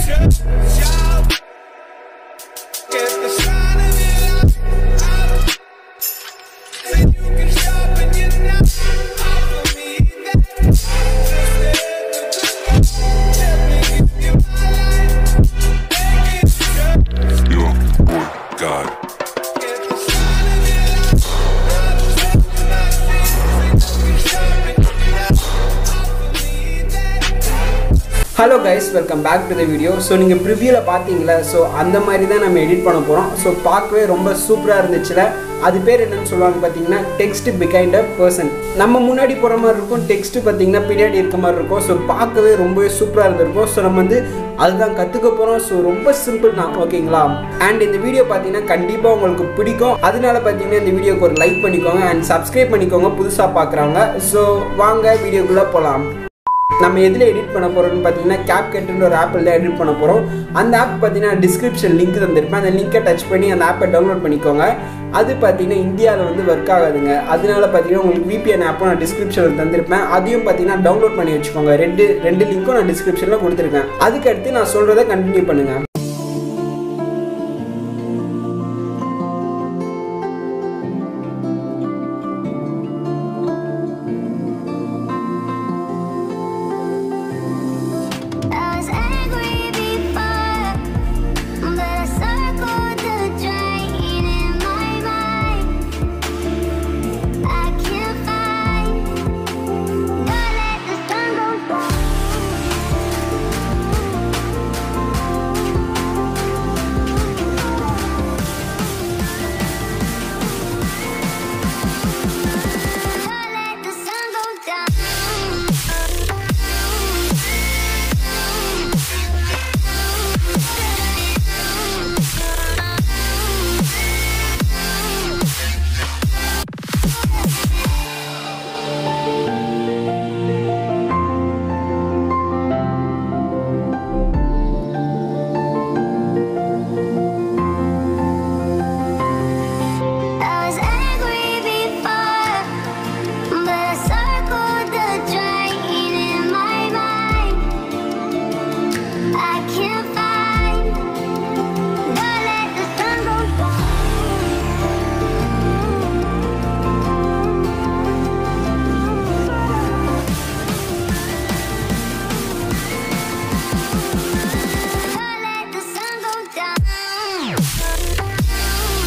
shut shop. Get the sign of it out. Then you can shop and you know offer me that. Just let me give you my life. Make it shut. Your boy, God. Get the sign of it out. Then you can shop and you know offer me that. Hello guys welcome back to the video so நீங்கள் ப்ரிவியூவில் பார்த்தீங்களா so அந்த மாதிரி தான் நம்ம edit பண்ண போகிறோம் so பார்க்கவே ரொம்ப சூப்பராக இருந்துச்சுல அது பேர் என்னன்னு சொல்லுவாங்க பார்த்தீங்கன்னா டெக்ஸ்ட் பிகைண்ட் அ பர்சன் நம்ம முன்னாடி போகிற மாதிரி இருக்கும் டெக்ஸ்ட் பார்த்தீங்கன்னா பின்னாடி இருக்க மாதிரி இருக்கும் ஸோ பார்க்கவே ரொம்பவே சூப்பராக இருந்திருக்கும் ஸோ நம்ம வந்து அதுதான் கற்றுக்க போகிறோம் ஸோ ரொம்ப சிம்பிள் தான் ஓகேங்களா அண்ட் இந்த வீடியோ பார்த்தீங்கன்னா கண்டிப்பாக உங்களுக்கு பிடிக்கும் அதனால பார்த்தீங்கன்னா இந்த வீடியோக்கு ஒரு லைக் பண்ணிக்கோங்க அண்ட் சப்ஸ்கிரைப் பண்ணிக்கோங்க புதுசாக பார்க்குறவங்க ஸோ வாங்க வீடியோக்குள்ளே போகலாம் நம்ம எதில் எடிட் பண்ண போகிறோம்னு பார்த்தீங்கன்னா கேப் கட்டுன்ற ஒரு ஆப்பில் தான் எடிட் பண்ண போகிறோம் அந்த ஆப் பார்த்தீங்கன்னா டிஸ்கிரிப்ஷன் லிங்க் தந்திருப்பேன் அந்த லிங்கை டச் பண்ணி அந்த ஆப்பை டவுன்லோட் பண்ணிக்கோங்க அது பார்த்தீங்கன்னா இந்தியாவில் வந்து ஒர்க் ஆகாதுங்க அதனால பார்த்தீங்கன்னா உங்களுக்கு விபிஎன் ஆப்பும் நான் டிஸ்கிரிப்ஷனில் தந்திருப்பேன் அதையும் பார்த்தீங்கன்னா டவுன்லோட் பண்ணி வச்சுக்கோங்க ரெண்டு ரெண்டு லிங்க்கும் நான் டிஸ்கிரிப்ஷனில் கொடுத்துருக்கேன் அதுக்கடுத்து நான் சொல்கிறத கண்டினியூ பண்ணுங்கள் I was angry before, but I circled the drain in my mind. I can't find. Don't let the sun go down. Don't let the sun go down. I was angry before, but I circled the drain in my mind. I can't find. Don't let the sun go down. Don't let the sun go down.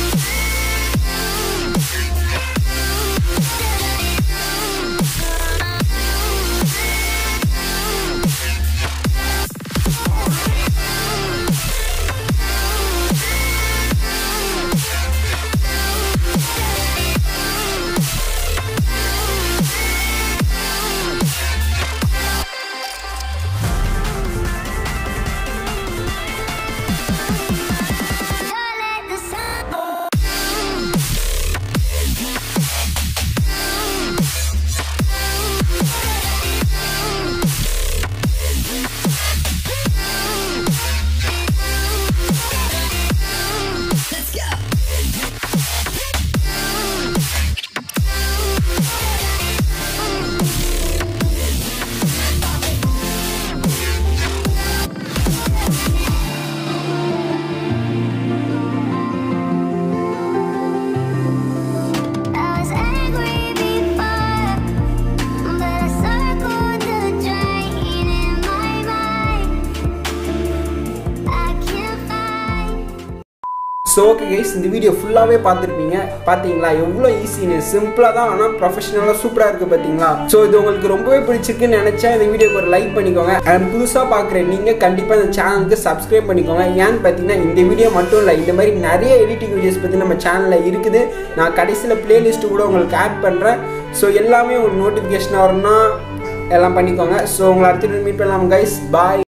Don't let the sun go I was angry before, but I circled the drain in my mind. I can't find. So okay guys இந்த video ஃபுல்லாகவே பார்த்துருப்பீங்க பார்த்தீங்களா எவ்வளோ ஈஸின்னு சிம்பிளாக தான் ஆனால் ப்ரொஃபஷனலாக சூப்பராக இருக்குது பார்த்தீங்களா ஸோ இது உங்களுக்கு ரொம்பவே பிடிச்சிருக்குன்னு நினச்சா இந்த வீடியோக்கு ஒரு லைக் பண்ணிக்கோங்க அண்ட் புதுசாக பார்க்குற நீங்கள் கண்டிப்பாக இந்த சேனலுக்கு சப்ஸ்கிரைப் பண்ணிக்கோங்க ஏன்னு பார்த்தீங்கன்னா இந்த வீடியோ மட்டும் இல்லை இந்த மாதிரி நிறைய எடிட்டிங் வீடியோஸ் பற்றி நம்ம சேனலில் இருக்குது நான் கடைசியில் பிளேலிஸ்ட்டு கூட உங்களுக்கு ஆட் பண்ணுறேன் ஸோ எல்லாமே உங்களுக்கு நோட்டிஃபிகேஷன் வரணும்னா எல்லாம் பண்ணிக்கோங்க ஸோ உங்களை அடுத்த மீட் பண்ணலாம் கைஸ் பாய்